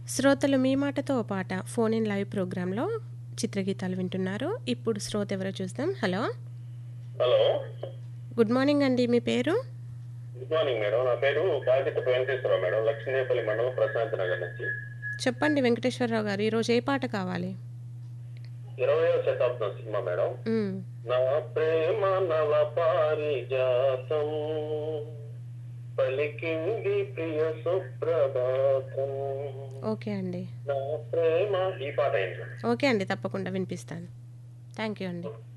శ్రోతలు మీ మాటతో ఓ పాట ఫోన్ ఇన్ లైవ్ ప్రోగ్రాంలో చిత్రగీతాలు వింటున్నారు ఇప్పుడు శ్రోత ఎవరో చూద్దాం హలో హలో గుడ్ మార్నింగ్ అండి మీ పేరు గుడ్ మార్నింగ్ మేడం నా పేరు కాగిత వెంకటేశ్వరరావు మేడం లక్ష్మీపల్లి మండలం ప్రశాంత్ నగర్ నుంచి చెప్పండి వెంకటేశ్వరరావు గారు ఈరోజు ఏ పాట కావాలి ఇరవయో శతాబ్దం సినిమా మేడం మ్మ్. నా ప్రేమ నవ పారిజాతం పలికింది ప్రియ సుప్రభాతం ఓకే అండి నా ప్రేమ ఈ పాట ఏంటి ఓకే అండి తప్పకుండా వినిపిస్తాను థ్యాంక్ యూ అండి